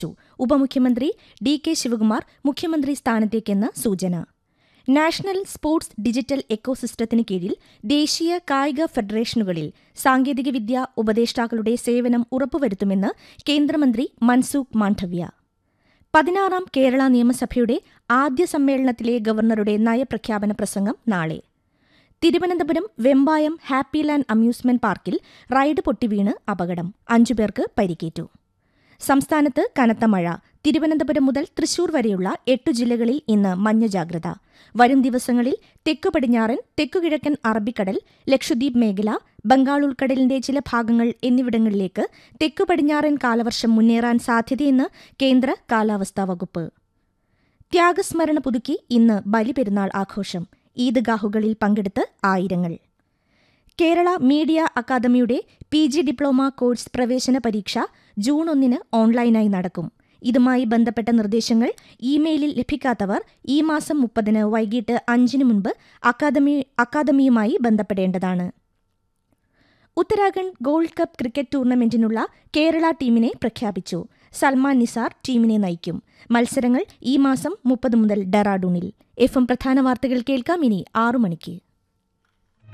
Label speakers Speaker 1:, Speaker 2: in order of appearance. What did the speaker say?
Speaker 1: ഉപമുഖ്യമന്ത്രി D K Shivakumar മുഖ്യമന്ത്രി സ്ഥാനത്തേക്കെന്ന് സൂചന നാഷണൽ സ്പോർട്സ് ഡിജിറ്റൽ എക്കോസിസ്റ്റത്തിന് കീഴിൽ ദേശീയ കായിക ഫെഡറേഷനുകളിൽ സാങ്കേതികവിദ്യ ഉപദേഷ്ടാക്കളുടെ സേവനം ഉറപ്പുവരുത്തുമെന്ന് കേന്ദ്രമന്ത്രി മൻസൂഖ് മാണ്ഡവ്യ പതിനാറാം കേരള നിയമസഭയുടെ ആദ്യ സമ്മേളനത്തിലെ ഗവർണറുടെ നയപ്രഖ്യാപന പ്രസംഗം നാളെ തിരുവനന്തപുരം വെമ്പായം ഹാപ്പിലാൻഡ് അമ്യൂസ്മെന്റ് പാർക്കിൽ റൈഡ് പൊട്ടിവീണ് അപകടം അഞ്ചുപേർക്ക് പരിക്കേറ്റു സംസ്ഥാനത്ത് കനത്ത മഴ തിരുവനന്തപുരം മുതൽ തൃശൂർ വരെയുള്ള എട്ടു ജില്ലകളിൽ ഇന്ന് മഞ്ഞ ജാഗ്രത വരും ദിവസങ്ങളിൽ തെക്കു പടിഞ്ഞാറൻ തെക്കുകിഴക്കൻ അറബിക്കടൽ ലക്ഷദ്വീപ് മേഖല ബംഗാൾ ഉൾക്കടലിന്റെ ചില ഭാഗങ്ങൾ എന്നിവിടങ്ങളിലേക്ക് തെക്കു പടിഞ്ഞാറൻ കാലവർഷം മുന്നേറാൻ സാധ്യതയെന്ന് കേന്ദ്ര കാലാവസ്ഥാ വകുപ്പ് ത്യാഗസ്മരണ പുതുക്കി ഇന്ന് ബലിപെരുന്നാൾ ആഘോഷം ഈദ്ഗാഹുകളിൽ പങ്കെടുത്ത് ആയിരങ്ങൾ കേരള മീഡിയ അക്കാദമിയുടെ പി ജി ഡിപ്ലോമ കോഴ്സ് പ്രവേശന പരീക്ഷ ജൂൺ ഒന്നിന് ഓൺലൈനായി നടക്കും ഇതുമായി ബന്ധപ്പെട്ട നിർദ്ദേശങ്ങൾ ഇമെയിലിൽ ലഭിക്കാത്തവർ ഈ മാസം മുപ്പതിന് വൈകിട്ട് അഞ്ചിന് മുൻപ് അക്കാദമി അക്കാദമിയുമായി ബന്ധപ്പെടേണ്ടതാണ് ഉത്തരാഖണ്ഡ് ഗോൾഡ് കപ്പ് ക്രിക്കറ്റ് ടൂർണമെന്റിനുള്ള കേരള ടീമിനെ പ്രഖ്യാപിച്ചു സൽമാൻ നിസാർ ടീമിനെ നയിക്കും മത്സരങ്ങൾ ഈ മാസം മുപ്പത് മുതൽ ഡെറാഡൂണിൽ എഫ് എം പ്രധാന വാർത്തകൾ കേൾക്കാം ഇനി ആറു മണിക്ക്